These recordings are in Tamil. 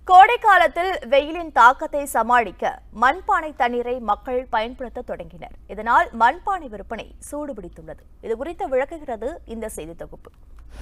கோடை காலத்தில் வெயிலின் தாக்கத்தை சமாளிக்க மண்பானை தண்ணீரை மக்கள் பயன்படுத்த தொடங்கினர் இதனால் மண்பானை விற்பனை சூடுபிடித்துள்ளது இது குறித்து விளக்குகிறது இந்த செய்தி தொகுப்பு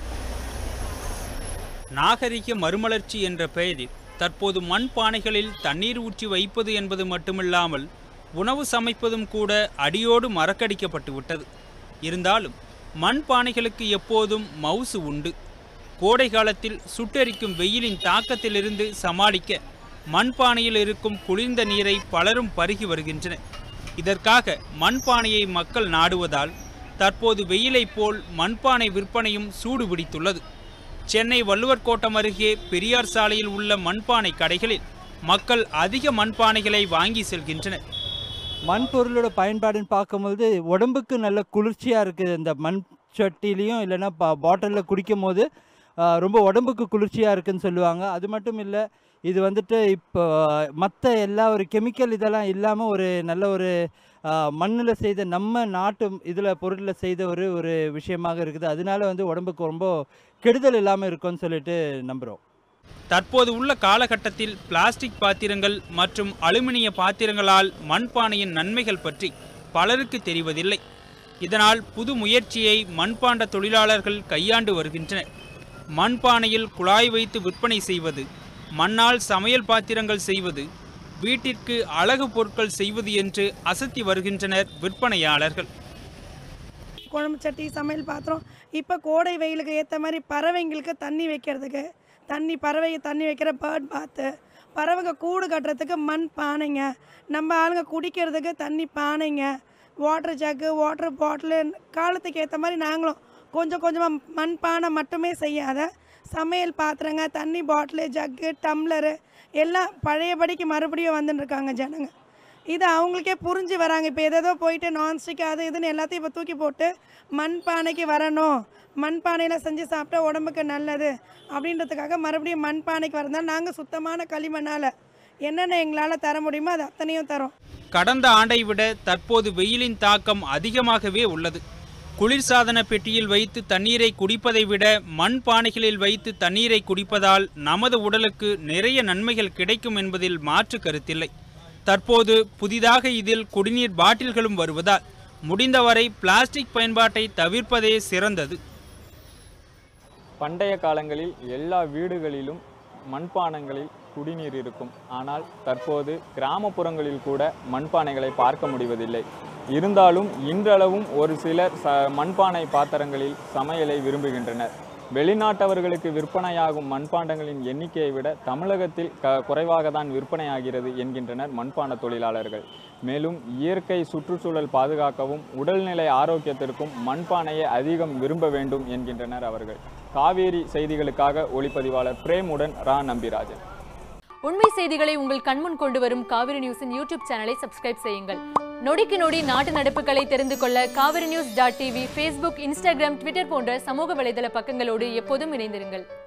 நாகரிக மறுமலர்ச்சி என்ற பெயரில் தற்போது மண்பானைகளில் தண்ணீர் ஊற்றி வைப்பது என்பது மட்டுமில்லாமல் உணவு சமைப்பதும் கூட அடியோடு மறக்கடிக்கப்பட்டு விட்டது இருந்தாலும் மண்பானைகளுக்கு எப்போதும் மவுசு உண்டு கோடை காலத்தில் சுட்டெரிக்கும் வெயிலின் தாக்கத்திலிருந்து சமாளிக்க மண்பானையில் இருக்கும் குளிர்ந்த நீரை பலரும் பருகி வருகின்றனர் இதற்காக மண்பானையை மக்கள் நாடுவதால் தற்போது வெயிலைப் போல் மண்பானை விற்பனையும் சூடு பிடித்துள்ளது சென்னை வள்ளுவர் கோட்டம் அருகே பெரியார் சாலையில் உள்ள மண்பானை கடைகளில் மக்கள் அதிக மண்பானைகளை வாங்கி செல்கின்றனர் மண் பொருளோட பயன்பாடுன்னு பார்க்கும்போது உடம்புக்கு நல்ல குளிர்ச்சியாக இருக்குது இந்த மண் சட்டிலையும் இல்லைன்னா பா பாட்டிலில் குடிக்கும் போது ஆ, ரொம்ப உடம்புக்கு குளிர்ச்சியாக இருக்குன்னு சொல்லுவாங்க அது மட்டும் இல்லை இது வந்துட்டு இப்போ மற்ற எல்லா ஒரு கெமிக்கல் இதெல்லாம் இல்லாமல் ஒரு நல்ல ஒரு மண்ணில் செய்த நம்ம நாட்டு இதில் பொருளில் செய்த ஒரு ஒரு விஷயமாக இருக்குது அதனால வந்து உடம்புக்கு ரொம்ப கெடுதல் இல்லாமல் இருக்கும்னு சொல்லிட்டு நம்புகிறோம் தற்போது உள்ள காலகட்டத்தில் பிளாஸ்டிக் பாத்திரங்கள் மற்றும் அலுமினிய பாத்திரங்களால் மண்பானையின் நன்மைகள் பற்றி பலருக்கு தெரிவதில்லை இதனால் புது முயற்சியை மண்பாண்ட தொழிலாளர்கள் கையாண்டு வருகின்றனர் மண்பானையில் குழாய் வைத்து விற்பனை செய்வது மண்ணால் சமையல் பாத்திரங்கள் செய்வது வீட்டிற்கு அழகு பொருட்கள் செய்வது என்று அசத்தி வருகின்றனர் விற்பனையாளர்கள் குழம்பு சட்டி சமையல் பாத்திரம் இப்போ கோடை வெயிலுக்கு ஏற்ற மாதிரி பறவைங்களுக்கு தண்ணி வைக்கிறதுக்கு தண்ணி பறவை தண்ணி வைக்கிற பேர்ட் பாத்து பறவைங்க கூடு கட்டுறதுக்கு மண் பானைங்க நம்ம ஆளுங்க குடிக்கிறதுக்கு தண்ணி பானைங்க வாட்டர் ஜக்கு வாட்டர் பாட்டிலு காலத்துக்கு ஏற்ற மாதிரி நாங்களும் கொஞ்சம் கொஞ்சமாக மண் பானை மட்டுமே செய்யாத சமையல் பாத்திரங்க தண்ணி பாட்டிலு ஜக்கு டம்ளரு எல்லாம் பழையபடிக்கு மறுபடியும் வந்துன்னு இருக்காங்க ஜனங்க இது அவங்களுக்கே புரிஞ்சு வராங்க இப்போ எதேதோ போயிட்டு நான்ஸ்டிக் அது இதுன்னு எல்லாத்தையும் இப்போ தூக்கி போட்டு மண் பானைக்கு வரணும் மண் பானையில் செஞ்சு சாப்பிட்டா உடம்புக்கு நல்லது அப்படின்றதுக்காக மறுபடியும் மண் பானைக்கு வரதால் நாங்கள் சுத்தமான களிமண்ணால் என்னென்ன எங்களால் தர முடியுமோ அது அத்தனையும் தரோம் கடந்த ஆண்டை விட தற்போது வெயிலின் தாக்கம் அதிகமாகவே உள்ளது குளிர்சாதன பெட்டியில் வைத்து தண்ணீரை குடிப்பதை விட மண் பானைகளில் வைத்து தண்ணீரை குடிப்பதால் நமது உடலுக்கு நிறைய நன்மைகள் கிடைக்கும் என்பதில் மாற்று கருத்தில்லை தற்போது புதிதாக இதில் குடிநீர் பாட்டில்களும் வருவதால் முடிந்தவரை பிளாஸ்டிக் பயன்பாட்டை தவிர்ப்பதே சிறந்தது பண்டைய காலங்களில் எல்லா வீடுகளிலும் மண்பானங்களில் குடிநீர் இருக்கும் ஆனால் தற்போது கிராமப்புறங்களில் கூட மண்பானைகளை பார்க்க முடிவதில்லை இருந்தாலும் இன்றளவும் ஒரு சிலர் ச மண்பானை பாத்திரங்களில் சமையலை விரும்புகின்றனர் வெளிநாட்டவர்களுக்கு விற்பனையாகும் மண்பாண்டங்களின் எண்ணிக்கையை விட தமிழகத்தில் க குறைவாக தான் விற்பனையாகிறது என்கின்றனர் மண்பான தொழிலாளர்கள் மேலும் இயற்கை சுற்றுச்சூழல் பாதுகாக்கவும் உடல்நிலை ஆரோக்கியத்திற்கும் மண்பானையை அதிகம் விரும்ப வேண்டும் என்கின்றனர் அவர்கள் காவேரி செய்திகளுக்காக ஒளிப்பதிவாளர் பிரேமுடன் ரா நம்பிராஜன் உண்மை செய்திகளை உங்கள் கண்முன் கொண்டு வரும் காவிரி நியூஸின் யூடியூப் சேனலை சப்ஸ்கிரைப் செய்யுங்கள் நொடிக்கு நொடி நாட்டு நடப்புகளை தெரிந்து கொள்ள Kaveri News dot TV Facebook Instagram Twitter போன்ற சமூக வலைதள பக்கங்களோடு எப்போதும் இணைந்திருங்கள்